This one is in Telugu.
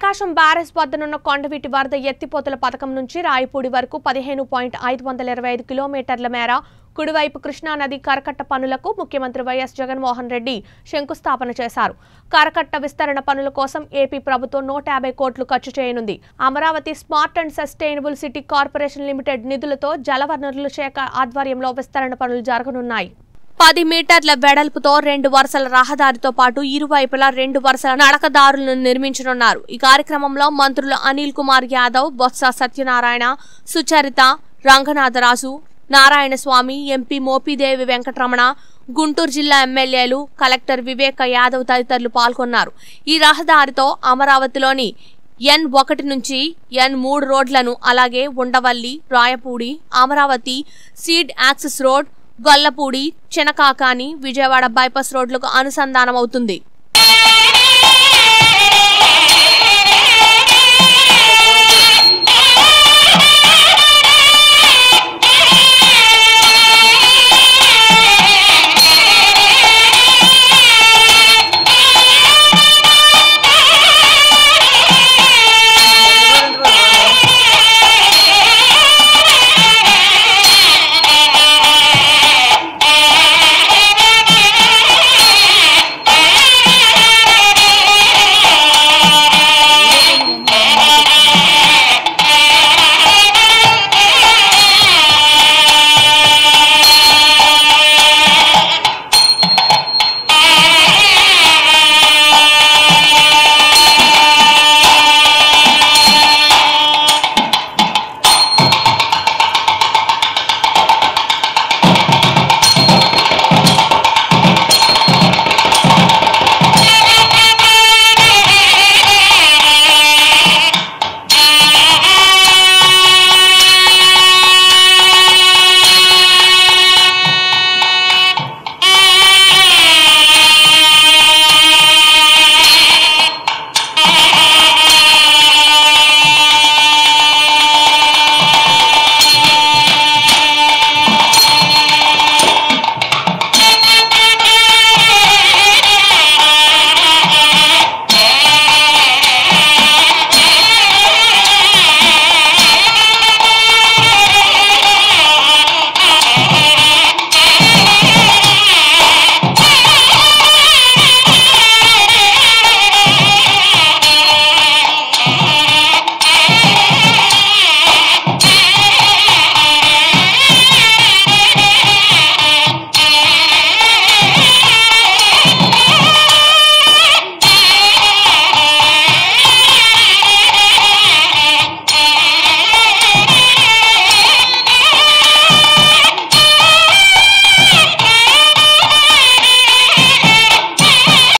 ప్రకాశం బ్యారేజ్ వద్దనున్న కొండవీటి వరద ఎత్తిపోతల పథకం నుంచి రాయపూడి వరకు పదిహేను పాయింట్ ఐదు వందల ఇరవై ఐదు కిలోమీటర్ల మేర కుడివైపు కృష్ణానది కరకట్ట పనులకు ముఖ్యమంత్రి వైఎస్ జగన్మోహన్ రెడ్డి శంకుస్థాపన చేశారు కరకట్ట విస్తరణ పనుల కోసం ఏపీ ప్రభుత్వం నూట యాభై కోట్లు ఖర్చు చేయనుంది Amaravati smart and sustainable city corporation limited నిధులతో జలవనరుల శాఖ ఆధ్వర్యంలో విస్తరణ పనులు జరగనున్నాయి పది మీటర్ల వెడల్పుతో రెండు వరుసల రహదారితో పాటు ఇరువైపులా రెండు వరుసల నడకదారులను నిర్మించనున్నారు ఈ కార్యక్రమంలో మంత్రులు అనిల్ కుమార్ యాదవ్ బొత్స సత్యనారాయణ సుచరిత రంగనాథరాజు నారాయణ స్వామి ఎంపీ మోపిదేవి వెంకటరమణ గుంటూరు జిల్లా ఎమ్మెల్యేలు కలెక్టర్ వివేక యాదవ్ తదితరులు పాల్గొన్నారు ఈ రహదారితో అమరావతిలోని ఎన్ ఒకటి నుంచి ఎన్ మూడు రోడ్లను అలాగే Undavalli Rayapudi Amaravati seed access road Gollapudi Chinakakani Vijayawada bypass రోడ్లకు అనుసంధానమవుతుంది